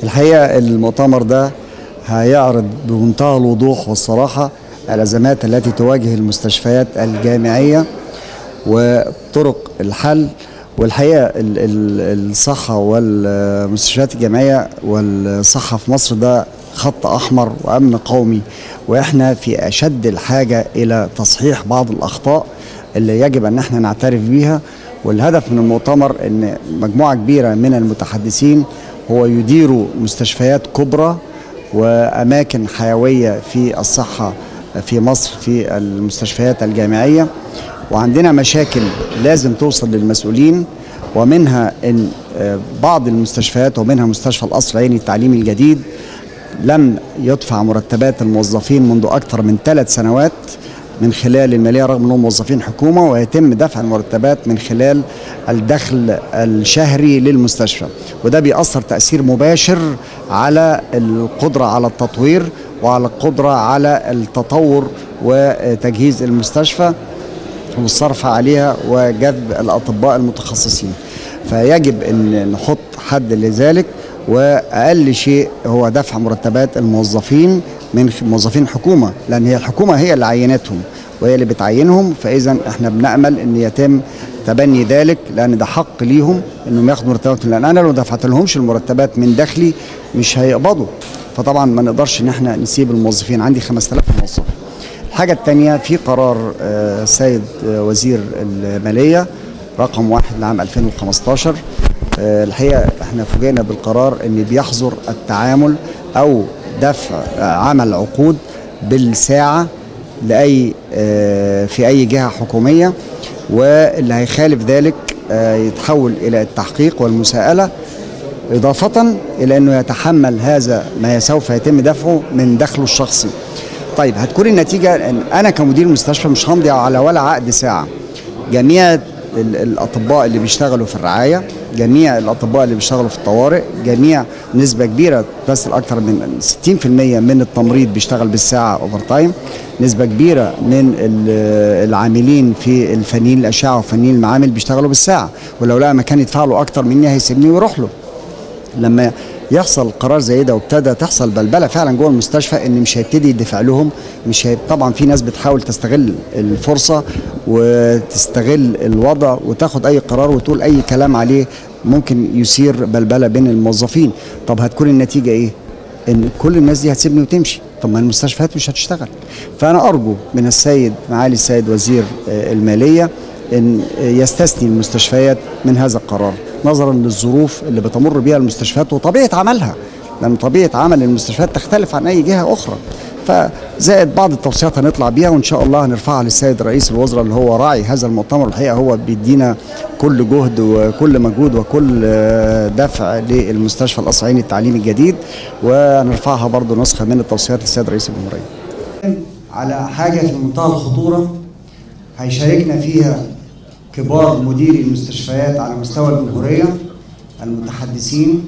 الحقيقة المؤتمر ده هيعرض بمنتهى الوضوح والصراحة الأزمات التي تواجه المستشفيات الجامعية وطرق الحل والحقيقة ال- ال- الصحة والمستشفيات الجامعية والصحة في مصر ده خط أحمر وأمن قومي وإحنا في أشد الحاجة إلى تصحيح بعض الأخطاء اللي يجب أن احنا نعترف بيها والهدف من المؤتمر أن مجموعة كبيرة من المتحدثين هو يديروا مستشفيات كبرى وأماكن حيوية في الصحة في مصر في المستشفيات الجامعية وعندنا مشاكل لازم توصل للمسؤولين ومنها ان آه، بعض المستشفيات ومنها مستشفى القصر العيني التعليمي الجديد لم يدفع مرتبات الموظفين منذ اكثر من ثلاث سنوات من خلال الماليه رغم انهم موظفين حكومه ويتم دفع المرتبات من خلال الدخل الشهري للمستشفى وده بيأثر تأثير مباشر على القدرة على التطوير وعلى القدرة على التطور وتجهيز المستشفى والصرف عليها وجذب الاطباء المتخصصين فيجب ان نحط حد لذلك واقل شيء هو دفع مرتبات الموظفين من خ- موظفين الحكومه لان هي الحكومه هي اللي عينتهم وهي اللي بتعينهم فاذا احنا بنامل ان يتم تبني ذلك لان ده حق ليهم انهم ياخدوا مرتباتهم لان انا لو دفعت لهمش المرتبات من دخلي مش هيقبضوا فطبعا ما نقدرش ان احنا نسيب الموظفين عندي 5000 موظف الحاجة التانية في قرار آه، السيد آه، وزير المالية رقم واحد لعام 2015 آه، الحقيقة احنا فوجئنا بالقرار ان بيحظر التعامل او دفع آه، عمل عقود بالساعة لأي آه، في أي جهة حكومية واللي هيخالف ذلك آه، يتحول إلى التحقيق والمساءلة إضافة إلى أنه يتحمل هذا ما سوف يتم دفعه من دخله الشخصي طيب هتكون النتيجة أن أنا كمدير مستشفى مش همضي على ولا عقد ساعة جميع ال- الأطباء اللي بيشتغلوا في الرعاية جميع الأطباء اللي بيشتغلوا في الطوارئ جميع نسبة كبيرة بس أكثر من 60% من التمريض بيشتغل بالساعة أوفر تايم نسبة كبيرة من ال- العاملين في الفنيين الأشعة وفنيين المعامل بيشتغلوا بالساعة ولو لقى مكان يدفع له أكتر مني هيسيبني ويروح له لما يحصل قرار زي ده وابتدى تحصل بلبله فعلا جوه المستشفى ان مش هيبتدي يدفع لهم مش هي... طبعا في ناس بتحاول تستغل الفرصه وتستغل الوضع وتاخد اي قرار وتقول اي كلام عليه ممكن يثير بلبله بين الموظفين طب هتكون النتيجه ايه ان كل الناس دي هتسيبني وتمشي طب ما المستشفيات مش هتشتغل فانا ارجو من السيد معالي السيد وزير آه، الماليه ان يستثني المستشفيات من هذا القرار نظرا للظروف اللي بتمر بها المستشفيات وطبيعه عملها لان طبيعه عمل المستشفيات تختلف عن اي جهه اخرى فزائد بعض التوصيات هنطلع بيها وان شاء الله هنرفعها للسيد رئيس الوزراء اللي هو راعي هذا المؤتمر الحقيقه هو بيدينا كل جهد وكل مجهود وكل آه، دفع للمستشفى القصعيني التعليمي الجديد ونرفعها برضو نسخه من التوصيات للسيد رئيس الجمهوريه على حاجه في منتهى الخطوره هيشاركنا فيها كبار مديري المستشفيات على مستوى الجمهورية المتحدثين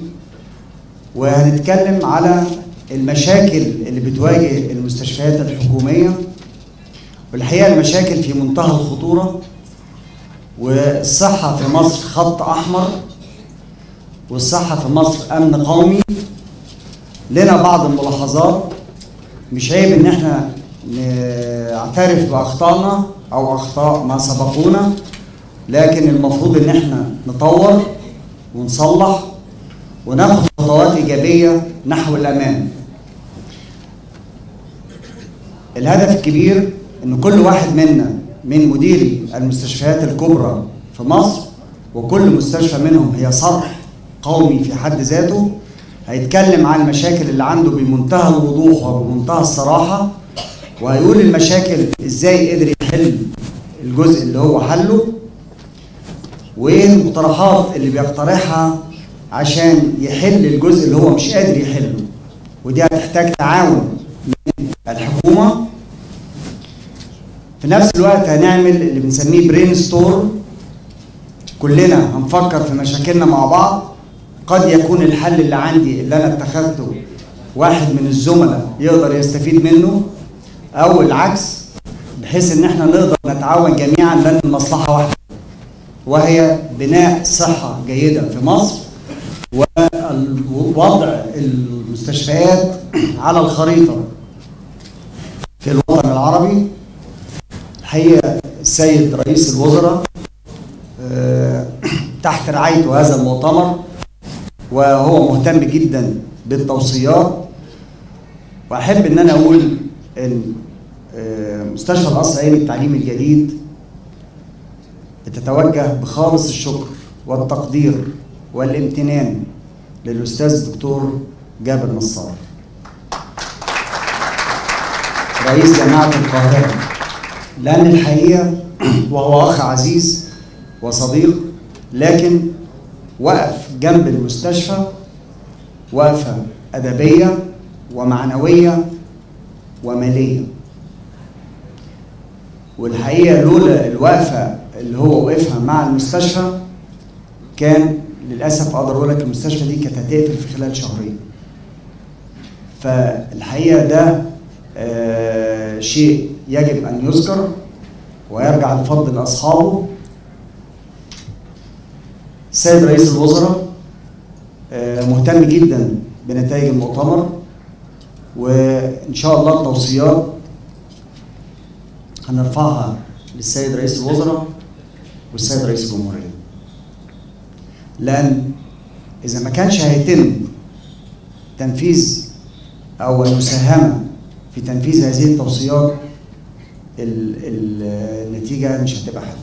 وهنتكلم على المشاكل اللي بتواجه المستشفيات الحكومية والحقيقة المشاكل في منتهى الخطورة والصحة في مصر خط أحمر والصحة في مصر أمن قومي لنا بعض الملاحظات مش عيب إن احنا نعترف بأخطائنا أو أخطاء ما سبقونا لكن المفروض ان احنا نطور ونصلح وناخد خطوات ايجابيه نحو الامام. الهدف الكبير ان كل واحد منا من مديري المستشفيات الكبرى في مصر وكل مستشفى منهم هي صرح قومي في حد ذاته هيتكلم عن المشاكل اللي عنده بمنتهى الوضوح وبمنتهى الصراحه وهيقول المشاكل ازاي قدر يحل الجزء اللي هو حله وايه المقترحات اللي بيقترحها عشان يحل الجزء اللي هو مش قادر يحله ودي هتحتاج تعاون من الحكومه في نفس الوقت هنعمل اللي بنسميه برين ستورم كلنا هنفكر في مشاكلنا مع بعض قد يكون الحل اللي عندي اللي انا اتخذته واحد من الزملاء يقدر يستفيد منه او العكس بحيث ان احنا نقدر نتعاون جميعا لان المصلحه واحده وهي بناء صحه جيده في مصر وضع المستشفيات على الخريطة في الوطن العربي الحقيقة السيد رئيس الوزراء آه، تحت رعايته هذا المؤتمر وهو مهتم جدا بالتوصيات واحب ان انا اقول ان آه، مستشفى القصر العيني التعليم الجديد بتتوجه بخالص الشكر والتقدير والامتنان للاستاذ الدكتور جابر نصار رئيس جامعه القاهره لان الحقيقه وهو اخ عزيز وصديق لكن وقف جنب المستشفى وقفه ادبيه ومعنويه وماليه والحقيقه لولا الوقفه اللي هو وقفها مع المستشفى كان للاسف اقدر اقول لك المستشفى دي كانت هتقفل في خلال شهرين فالحقيقه ده آه شيء يجب ان يذكر ويرجع الفضل لاصحابه السيد رئيس الوزراء آه مهتم جدا بنتائج المؤتمر وان شاء الله التوصيات هنرفعها للسيد رئيس الوزراء والسيد رئيس الجمهوريه لان اذا ما كانش هيتم تنفيذ او المساهمه في تنفيذ هذه التوصيات ال- ال- النتيجه مش هتبقى حلوه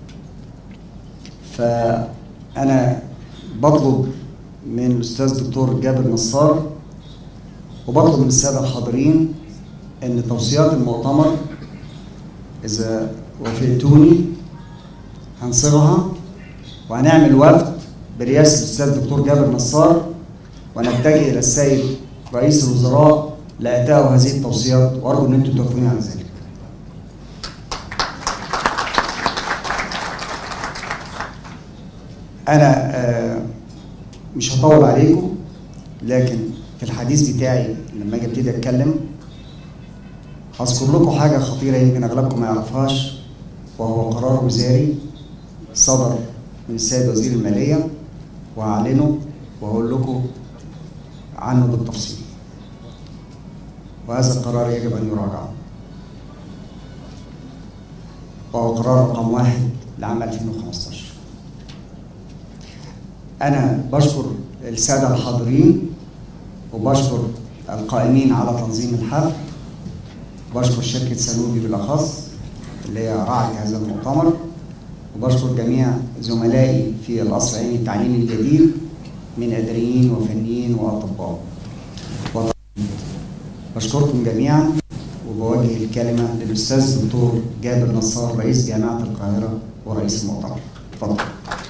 فانا بطلب من الاستاذ الدكتور جابر نصار وبطلب من الساده الحاضرين ان توصيات المؤتمر اذا وافقتوني هنصيغها وهنعمل وفد برئاسه الاستاذ الدكتور جابر نصار ونتجه الى السيد رئيس الوزراء لاتاء هذه التوصيات وارجو ان انتم توافقوني على ذلك. انا آه، مش هطول عليكم لكن في الحديث بتاعي لما اجي ابتدي اتكلم هذكر لكم حاجه خطيره يمكن اغلبكم ما يعرفهاش وهو قرار وزاري صدر من السيد وزير الماليه وهعلنه وهقول لكم عنه بالتفصيل وهذا القرار يجب ان يراجع وهو قرار رقم واحد لعام 2015 أنا بشكر السادة الحاضرين وبشكر القائمين على تنظيم الحفل بشكر شركة سنوبي بالأخص اللي هي راعت هذا المؤتمر وبشكر جميع زملائي في القصر العيني التعليمي الجديد من إداريين وفنيين وأطباء وطبيب. بشكركم جميعا وبوجه الكلمة للأستاذ الدكتور جابر نصار رئيس جامعة القاهرة ورئيس المؤتمر. اتفضل.